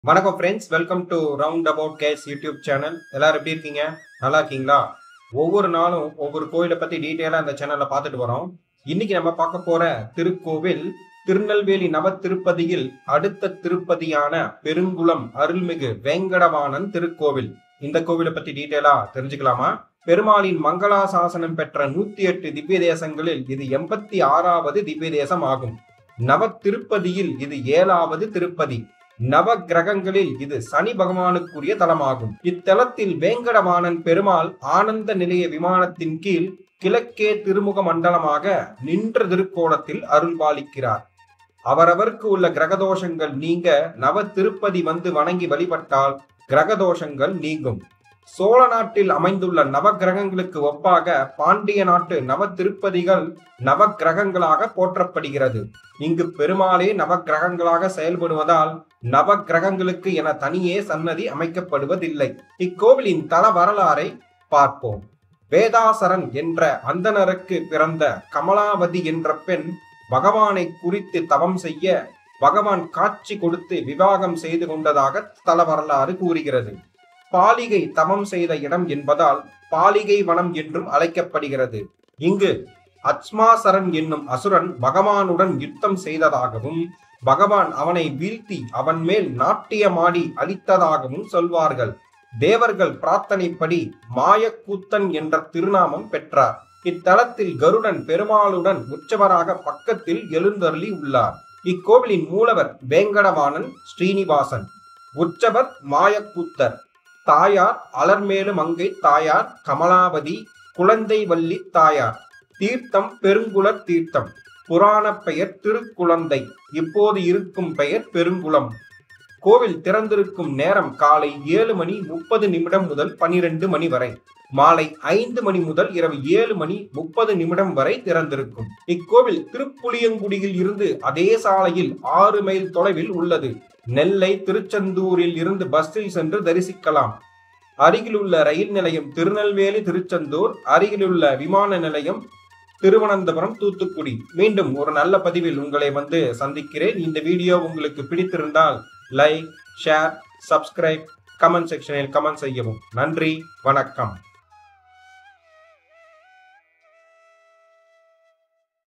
வணக்கம் friends welcome to round about case YouTube channel எல்லாரும் எப்படி இருக்கீங்க நல்லா இருக்கீங்களா ஒவ்வொரு நாளும் ஒவ்வொரு கோயிலை பத்தி டீட்டெயிலா இந்த சேனல்ல பார்த்துட்டு வரோம் இன்னைக்கு நம்ம பார்க்க போற திருக்கோவில் திருநெல்வேலி நவ திருப்பதியில் அடுத்த திருப்பதியான பெருங்குளம் அருள்மிகு வேங்கடவாணன் திருக்கோவில் இந்த கோவிலை பத்தி டீட்டெயிலா தெரிஞ்சுக்கலாமா பெருமாளின் மங்களாசாசனம் பெற்ற நூத்தி எட்டு திவ்ய தேசங்களில் இது எண்பத்தி ஆறாவது திவ்ய தேசம் ஆகும் நவ திருப்பதியில் இது ஏழாவது திருப்பதி நவ கிரகங்களில் இது சனி பகவானுக்குரிய தலமாகும் இத்தலத்தில் வேங்கடவாணன் பெருமாள் ஆனந்த நிலைய விமானத்தின் கீழ் கிழக்கே திருமுக மண்டலமாக நின்ற திருக்கோலத்தில் அருள்பாலிக்கிறார் அவரவருக்கு உள்ள கிரகதோஷங்கள் நீங்க நவ திருப்பதி வந்து வணங்கி வழிபட்டால் கிரகதோஷங்கள் நீங்கும் சோழ நாட்டில் அமைந்துள்ள நவ கிரகங்களுக்கு ஒப்பாக பாண்டிய நாட்டு நவ திருப்பதிகள் நவ கிரகங்களாக போற்றப்படுகிறது இங்கு பெருமாளே நவ கிரகங்களாக செயல்படுவதால் நவ கிரகங்களுக்கு என தனியே சன்னதி அமைக்கப்படுவதில்லை இக்கோவிலின் தல வரலாறை பார்ப்போம் வேதாசரன் என்ற அந்தனருக்கு பிறந்த கமலாவதி என்ற பெண் பகவானை குறித்து தவம் செய்ய பகவான் காட்சி கொடுத்து விவாகம் செய்து கொண்டதாக தல வரலாறு கூறுகிறது பாலிகை தவம் செய்த இடம் என்பதால் பாலிகை வனம் என்றும் அழைக்கப்படுகிறது இங்கு அச்மாசரன் என்னும் அசுரன் பகவானுடன் யுத்தம் செய்ததாகவும் பகவான் அவனை வீழ்த்தி அவன் மேல் நாட்டியமாடி அளித்ததாகவும் சொல்வார்கள் தேவர்கள் பிரார்த்தனைப்படி மாயக்கூத்தன் என்ற திருநாமம் பெற்றார் இத்தலத்தில் கருடன் பெருமாளுடன் உற்சவராக பக்கத்தில் எழுந்தருளி உள்ளார் இக்கோவிலின் மூலவர் வேங்கடவாணன் ஸ்ரீனிவாசன் உற்சவர் மாயக்கூத்தர் தாயார் அலர்மேலு மங்கை தாயார் கமலாவதி குழந்தை வள்ளி தாயார் தீர்த்தம் பெருங்குளர் தீர்த்தம் புராண பெயர் திருக்குழந்தை இப்போது இருக்கும் பெயர் பெருங்குளம் கோவில் திறந்திருக்கும் நேரம் காலை ஏழு மணி முப்பது நிமிடம் முதல் பனிரெண்டு மணி வரை மாலை ஐந்து மணி முதல் இரவு ஏழு மணி முப்பது நிமிடம் வரை திறந்திருக்கும் இக்கோவில் திருப்புளியங்குடியில் இருந்து அதே சாலையில் ஆறு மைல் தொலைவில் உள்ளது நெல்லை திருச்செந்தூரில் இருந்து பஸ்ஸில் சென்று தரிசிக்கலாம் அருகிலுள்ள ரயில் நிலையம் திருநெல்வேலி திருச்செந்தூர் அருகிலுள்ள விமான நிலையம் திருவனந்தபுரம் தூத்துக்குடி மீண்டும் ஒரு நல்ல பதிவில் உங்களை வந்து சந்திக்கிறேன் இந்த வீடியோ உங்களுக்கு பிடித்திருந்தால் லைக் ஷேர் சப்ஸ்கிரைப் கமெண்ட் செக்ஷனில் கமெண்ட் செய்யவும் நன்றி வணக்கம்